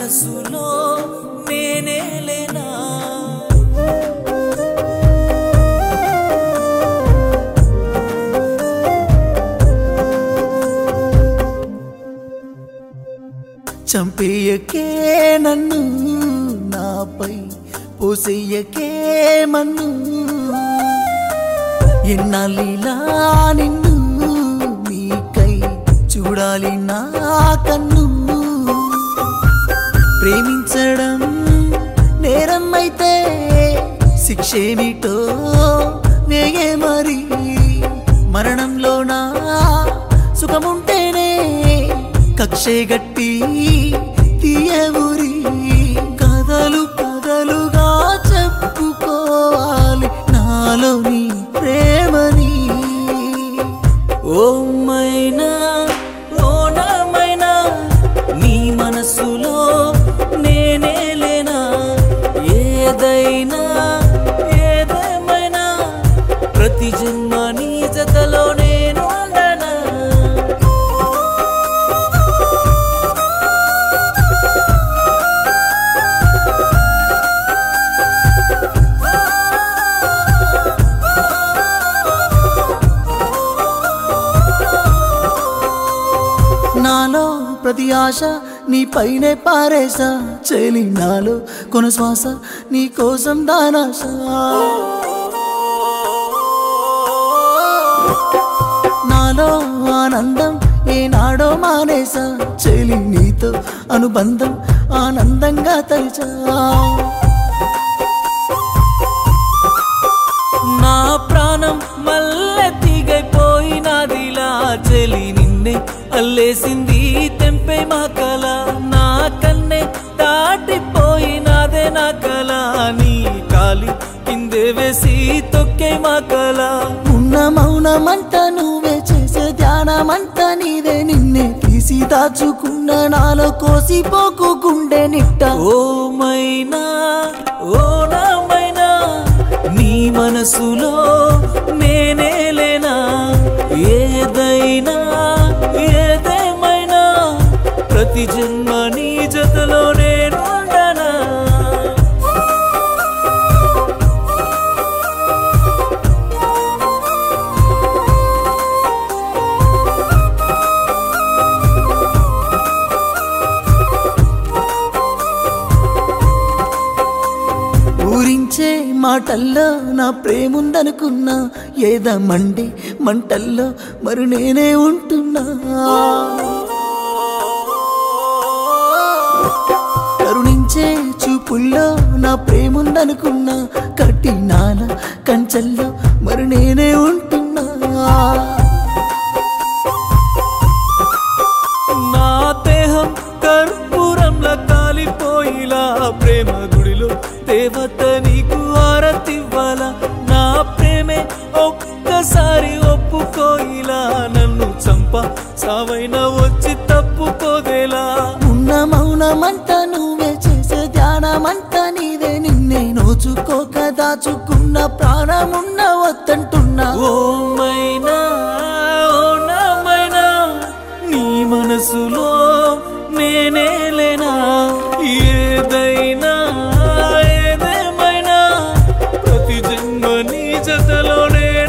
మనసులో నేనే లేనా చంపేయకే నన్ను నాపై పోసేయకే మన్ను ఎన్నాళ్ళిలా నిన్ను నీకై చూడాలి నా కన్ను ప్రేమించడం నేరం అయితే శిక్షేమిటో వేగే మరి మరణంలోనా సుఖముంటేనే కక్షే గట్టి తీయవురి కథలు కథలుగా చెప్పుకోవాలి నాలోని ప్రేమని ఓ మైనా ఓ నామైనా నీ మనసులో నేనే లేనా ఏదైనా ఏదేమైనా ప్రతి జన్మ నీ జతలో నేను ఉండనా నాలో ప్రతి ఆశ నీ పైనే పారేసా చెలి నాలో కొన శ్వాస నీ కోసం దానాశ నాలో ఆనందం ఏనాడో మానేసా చెలి నీతో అనుబంధం ఆనందంగా తలిచా నా ప్రాణం మల్లె తీగైపోయినదిలా చెలి నిన్నే అల్లేసింది తెంపే మా కల నా కన్నే దాటిపోయినదే నా కల నీ కాలి కిందే వేసి తొక్కే మా కల ఉన్న మౌనమంట నువ్వే చేసే ధ్యానమంట నీదే నిన్నే తీసి దాచుకున్న నాలో కోసి పోకు గుండె నిట్ట ఓ మైనా ఓ నా మైనా నీ మనసులో నేనే లేనా ఏదైనా ఏదేమైనా ప్రతి జన్మ నీ జతలో నేను ఉండనా ఊరించే మాటల్లో నా ప్రేముందనుకున్నా ఏదమండి మంటల్లో మరి నేనే ఉంటున్నా కరుణించే చూపుల్లో నా ప్రేముందనుకున్నా కట్టినాల కంచెల్లో మరి నేనే ఉంటున్నా నా దేహం కర్పూరంలా కాలిపోయిలా ప్రేమ గుడిలో దేవత నీకు ఆరతివ్వాల నా ప్రేమే ఒక్కసారి ఒప్పుకోయిలా నన్ను చంప సావైనా వచ్చి తప్పుకోదేలా ఉన్న మౌనమంట నువ్వే చేసే ధ్యానమంట నీదే నిన్నే నోచుకోక దాచుకున్న ప్రాణమున్న వద్దంటున్నా ఓ మైనా ఓ నామైనా నీ మనసులో నేనే లేనా ఏదైనా ఏదేమైనా ప్రతి జన్మ నీ జతలో నేను